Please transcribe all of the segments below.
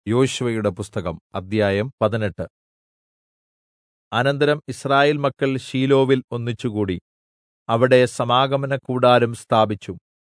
യോശുവയുടെ പുസ്തകം അദ്ധ്യായം പതിനെട്ട് അനന്തരം യിസ്രായേൽ മക്കൾ ശീലോവിൽ ഒന്നിച്ചുകൂടി അവിടെ സമാഗമനകൂടാരം സ്ഥാപിച്ചു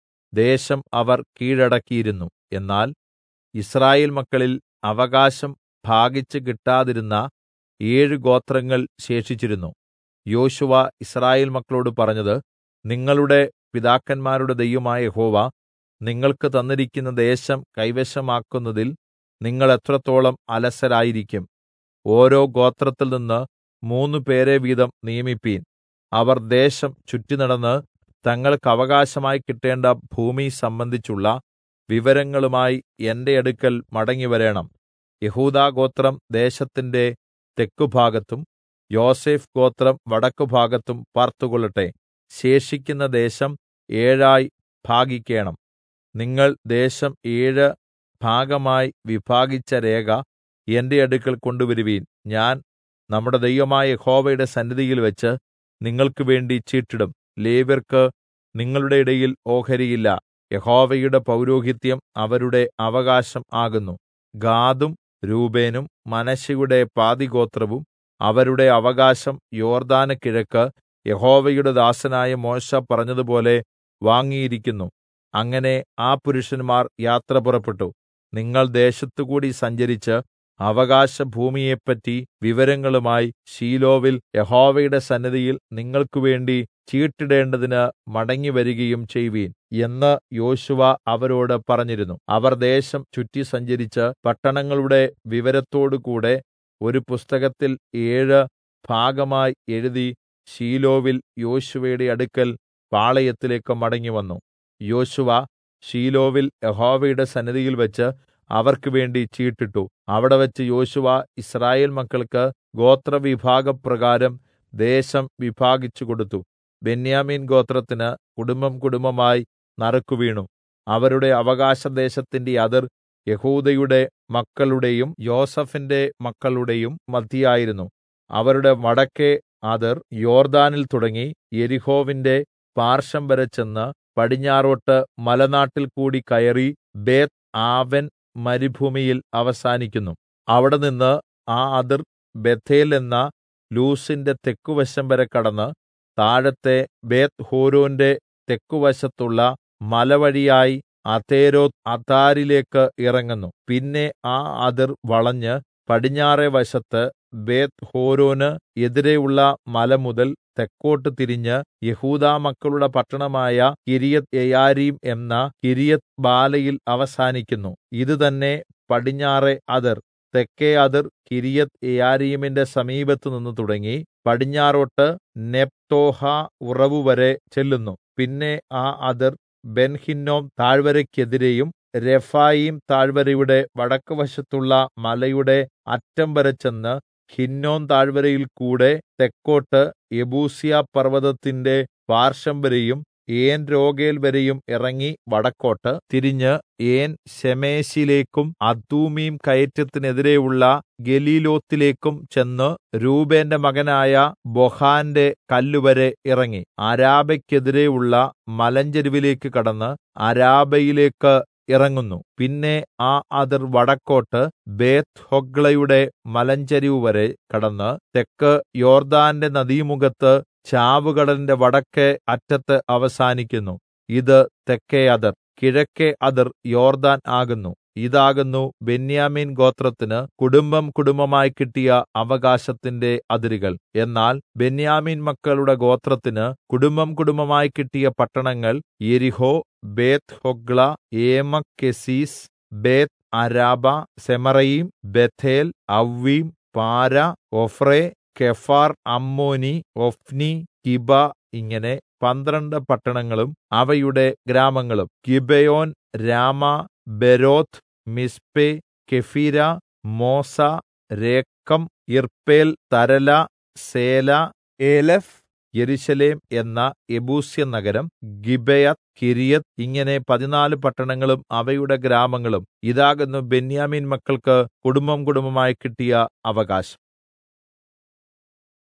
ദേശം അവർ കീഴടക്കിയിരുന്നു എന്നാൽ യിസ്രായേൽ മക്കളിൽ അവകാശം ഭാഗിച്ച് കിട്ടാതിരുന്ന ഏഴ് ഗോത്രങ്ങൾ ശേഷിച്ചിരുന്നു യോശുവ യിസ്രായേൽ മക്കളോട് പറഞ്ഞത് നിങ്ങളുടെ പിതാക്കന്മാരുടെ ദൈവമായ യഹോവ നിങ്ങൾക്ക് തന്നിരിക്കുന്ന ദേശം കൈവശമാക്കുന്നതിൽ നിങ്ങൾ എത്രത്തോളം അലസരായിരിക്കും ഓരോ ഗോത്രത്തിൽനിന്ന് മൂന്നുപേരെ വീതം നിയമിപ്പീൻ അവർ ദേശം ചുറ്റിനടന്ന് തങ്ങൾക്ക് അവകാശമായി കിട്ടേണ്ട ഭൂമി സംബന്ധിച്ചുള്ള വിവരങ്ങളുമായി എന്റെ അടുക്കൽ മടങ്ങിവരേണം യെഹൂദാഗോത്രം ദേശത്തിന്റെ തെക്കുഭാഗത്തും യോസേഫ് ഗോത്രം വടക്കുഭാഗത്തും പാർത്തുകൊള്ളട്ടെ ശേഷിക്കുന്ന ദേശം ഏഴായി ഭാഗിക്കേണം നിങ്ങൾ ദേശം ഏഴ് ഭാഗമായി വിഭാഗിച്ച രേഖ എന്റെ അടുക്കൽ കൊണ്ടുവരുവീൻ ഞാൻ നമ്മുടെ ദൈവമായ യഹോവയുടെ സന്നിധിയിൽവെച്ച് നിങ്ങൾക്ക് വേണ്ടി ചീട്ടിടും ലേവ്യർക്ക് നിങ്ങളുടെ ഇടയിൽ ഓഹരിയില്ല യഹോവയുടെ പൗരോഹിത്യം അവരുടെ അവകാശം ആകുന്നു ഗാദും രൂബേനും മനശ്ശെയുടെ പാതിഗോത്രവും അവരുടെ അവകാശം യോർദ്ദാന് കിഴക്ക് യഹോവയുടെ ദാസനായ മോശെ പറഞ്ഞതുപോലെ വാങ്ങിയിരിക്കുന്നു അങ്ങനെ ആ പുരുഷന്മാർ യാത്ര പുറപ്പെട്ടു നിങ്ങൾ ദേശത്തുകൂടി സഞ്ചരിച്ച് അവകാശഭൂമിയെപ്പറ്റി വിവരങ്ങളുമായി ശീലോവിൽ യഹോവയുടെ സന്നിധിയിൽ നിങ്ങൾക്കുവേണ്ടി ചീട്ടിടേണ്ടതിന് മടങ്ങിവരികയും ചെയ്‌വീൻ എന്ന് യോശുവ അവരോട് പറഞ്ഞിരുന്നു അവർ ദേശം ചുറ്റി സഞ്ചരിച്ച് പട്ടണങ്ങളുടെ വിവരത്തോടുകൂടെ ഒരു പുസ്തകത്തിൽ ഏഴ് ഭാഗമായി എഴുതി ശീലോവിൽ യോശുവയുടെ അടുക്കൽ പാളയത്തിലേക്ക് മടങ്ങിവന്നു യോശുവ ശീലോവിൽ യഹോവയുടെ സന്നിധിയിൽവെച്ച് അവർക്ക് വേണ്ടി ചീട്ടിട്ടു അവിടെവെച്ച് യോശുവ യിസ്രായേൽ മക്കൾക്ക് ഗോത്രവിഭാഗപ്രകാരം ദേശം വിഭാഗിച്ചു കൊടുത്തു ബെന്യാമീൻ ഗോത്രത്തിന് കുടുംബം കുടുംബമായി നറുക്കുവീണു അവരുടെ അവകാശദേശത്തിന്റെ അതിർ യെഹൂദയുടെ മക്കളുടെയും യോസേഫിന്റെ മക്കളുടെയും മദ്ധ്യേയായിരുന്നു അവരുടെ വടക്കെ അതിർ യോർദ്ദാനിൽ തുടങ്ങി യെരിഹോവിന്റെ പാർശ്വം വരെ ചെന്ന് പടിഞ്ഞാറോട്ട് മലനാട്ടിൽ കൂടി കയറി ബേത്ത് ആവെൻ മരുഭൂമിയിൽ അവസാനിക്കുന്നു അവിടെനിന്ന് ആ അതിർ ബേഥേൽ എന്ന ലൂസിന്റെ തെക്കുവശം വരെ കടന്ന് താഴത്തെ ബേത്ത്ഹോരോന്റെ തെക്കുവശത്തുള്ള മലവഴിയായി അതെരോത്ത് അദാരിലേക്ക് ഇറങ്ങുന്നു പിന്നെ ആ അതിർ വളഞ്ഞ് പടിഞ്ഞാറെ വശത്ത് ബേത്ത്ഹോരോന് എതിരെയുള്ള മല മുതൽ തെക്കോട്ട് തിരിഞ്ഞ് യെഹൂദാ മക്കളുടെ പട്ടണമായ കിര്യത്ത് യെയാരീം എന്ന കിര്യത്ത് ബാലയിൽ അവസാനിക്കുന്നു ഇത് തന്നെ പടിഞ്ഞാറെ അതിർ തെക്കേ അതിർ കിര്യത്ത് യെയാരീമിന്റെ സമീപത്ത് നിന്ന് തുടങ്ങി പടിഞ്ഞാറോട്ട് നെപ്തോഹ ഉറവുവരെ ചെല്ലുന്നു പിന്നെ ആ അതിർ ബെൻഹിന്നോം താഴ്വരയ്ക്കെതിരെയുംരെഫായീം താഴ്വരയുടെ വടക്കുവശത്തുള്ള മലയുടെ അറ്റം വരെ ചെന്ന് ഹിന്നോം താഴ്വരയിൽ കൂടെ തെക്കോട്ട് യെബൂസ്യ പർവ്വതത്തിന്റെ പാർശ്വം വരെയും ഏൻ രോഗേൽ വരെയും ഇറങ്ങി വടക്കോട്ട് തിരിഞ്ഞ് ഏൻ ശെമേശിലേക്കും അദൂമീം കയറ്റത്തിനെതിരെയുള്ള ഗലീലോത്തിലേക്കും ചെന്ന് രൂബേന്റെ മകനായ ബൊഹാന്റെ കല്ലുവരെ ഇറങ്ങി അരാബയ്ക്കെതിരെയുള്ള മലഞ്ചെരുവിലേക്ക് കടന്ന് അരാബയിലേക്ക് ഇറങ്ങുന്നു പിന്നെ ആ അതിർ വടക്കോട്ട് ബേത്ത് ഹൊഗ്ലയുടെ മലഞ്ചരിവ് വരെ കടന്ന് തെക്ക് യോർദാന്റെ നദീമുഖത്ത് ചാവുകടലിന്റെ വടക്കെ അറ്റത്ത് അവസാനിക്കുന്നു ഇത് തെക്കേ അതിർ കിഴക്കെ അതിർ യോർദാൻ ആകുന്നു ഇതാകുന്നു ബെന്യാമീൻ ഗോത്രത്തിന് കുടുംബം കുടുംബമായി കിട്ടിയ അവകാശത്തിന്റെ അതിരുകൾ എന്നാൽ ബെന്യാമീൻ മക്കളുടെ ഗോത്രത്തിന് കുടുംബം കുടുംബമായി കിട്ടിയ പട്ടണങ്ങൾ യെരിഹോ ബേത്ത് ഹൊഗ്ല ഏമക്കെസീസ് ബേത്ത് അരാബ സെമറയീം ബഥേൽ അവ്വീം പാര ഒഫ്രെ കെഫാർ അമ്മോനി ഒഫ്നി കിബ ഇങ്ങനെ പന്ത്രണ്ട് പട്ടണങ്ങളും അവയുടെ ഗ്രാമങ്ങളും ഗിബയോൻ രാമ ബെരോത്ത് മിസ്പെ കെഫീര മോസ രേക്കം ഇർപ്പേൽ തരല സേല ഏലഫ് യെരൂശലേം എന്ന യെബൂസ്യ നഗരം ഗിബെയത്ത് കിര്യത്ത് ഇങ്ങനെ പതിനാല് പട്ടണങ്ങളും അവയുടെ ഗ്രാമങ്ങളും ഇതാകുന്നു ബെന്യാമീൻ മക്കൾക്ക് കുടുംബം കുടുംബമായി കിട്ടിയ അവകാശം